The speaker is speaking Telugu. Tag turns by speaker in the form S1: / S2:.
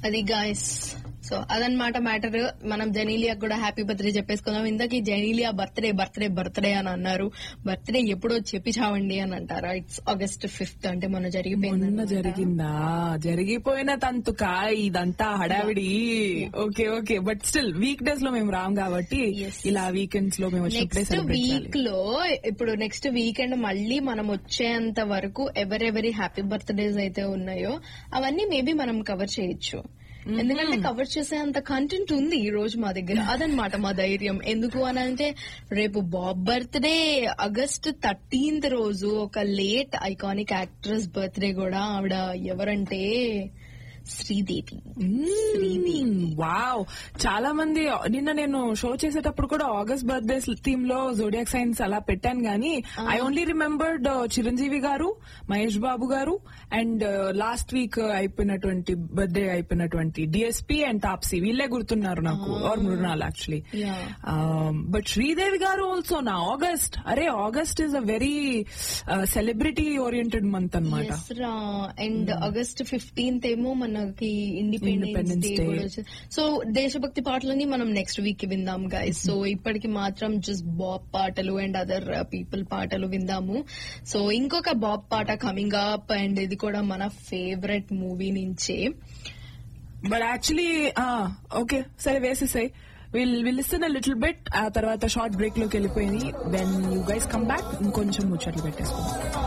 S1: అది గాయస్ సో అదనమాట మ్యాటర్ మనం జెనీలియా కూడా హ్యాపీ బర్త్డే చెప్పేసుకుందాం ఇందాక ఈ జెనీలియా బర్త్డే బర్త్డే బర్త్డే అని అన్నారు బర్త్డే ఎప్పుడో చెప్పి చావండి అని అంటారా ఇట్స్ ఆగస్ట్ ఫిఫ్త్ అంటే మొన్న జరిగిపోయింది
S2: మొన్న జరిగిందా జరిగిపోయిన తంతుకా ఇదంతా హడావిడి okay okay but still weekdays లో మేము రాం కాబట్టి
S1: Yes.
S2: ఇలా వీకెండ్స్ లో మేము వచ్చినప్పుడే
S1: నెక్స్ట్
S2: సెలబ్రేట్
S1: వీక్ లో ఇప్పుడు నెక్స్ట్ వీకెండ్ మళ్ళీ మనం వచ్చేంత వరకు ఎవరెవరి హ్యాపీ బర్త్డేస్ అయితే ఉన్నాయో అవన్నీ మేబీ మనం కవర్ చేయొచ్చు ఎందుకంటే కవర్ చేసే అంత కంటెంట్ ఉంది ఈ రోజు మా దగ్గర అదనమాట మా ధైర్యం ఎందుకు అని అంటే రేపు బాబ్ బర్త్డే ఆగస్ట్ థర్టీన్త్ రోజు ఒక లేట్ ఐకానిక్ యాక్ట్రెస్ బర్త్డే కూడా ఆవిడ ఎవరంటే శ్రీదేవి
S2: వావ్ చాలా మంది నిన్న నేను షో చేసేటప్పుడు కూడా ఆగస్ట్ బర్త్డే థీమ్ లో జోడియాక్ సైన్స్ అలా పెట్టాను గానీ ఐ ఓన్లీ రిమెంబర్డ్ చిరంజీవి గారు Mahesh Babu garu and last week అయిపోయినటువంటి బర్త్డే అయిపోయినటువంటి డిఎస్పీ అండ్ తాప్సీ వీళ్ళే గుర్తున్నారు నాకు or Mrunal actually
S1: Yeah.
S2: But Sridevi garu also నా ఆగస్ట్ అరే August is a very celebrity oriented month అనమాట
S1: Yes రా అండ్ ఆగస్ట్ ఫిఫ్టీన్త్ ఏమో మనకి ఇండిపెండెన్స్
S2: Independence
S1: డే
S2: Day.
S1: కూడా వచ్చింది సో దేశభక్తి పాటలని మనం నెక్స్ట్ వీక్ విందాం గైస్ సో ఇప్పటికి మాత్రం జస్ట్ బాబ్ పాటలు అండ్ అదర్ పీపుల్ పాటలు విందాము సో ఇంకొక బాబ్ పాట కమింగ్ అప్ అండ్ ఇది కూడా మన ఫేవరెట్ మూవీ నుంచే
S2: బట్ యాక్చువల్లీ ఓకే సరే వేసేసాయి will will listen little bit ఆ తర్వాత షార్ట్ బ్రేక్ లోకి వెళ్ళిపోయింది then you guys come back ఇంకొంచెం ముచ్చట్లు పెట్టేసుకుందాం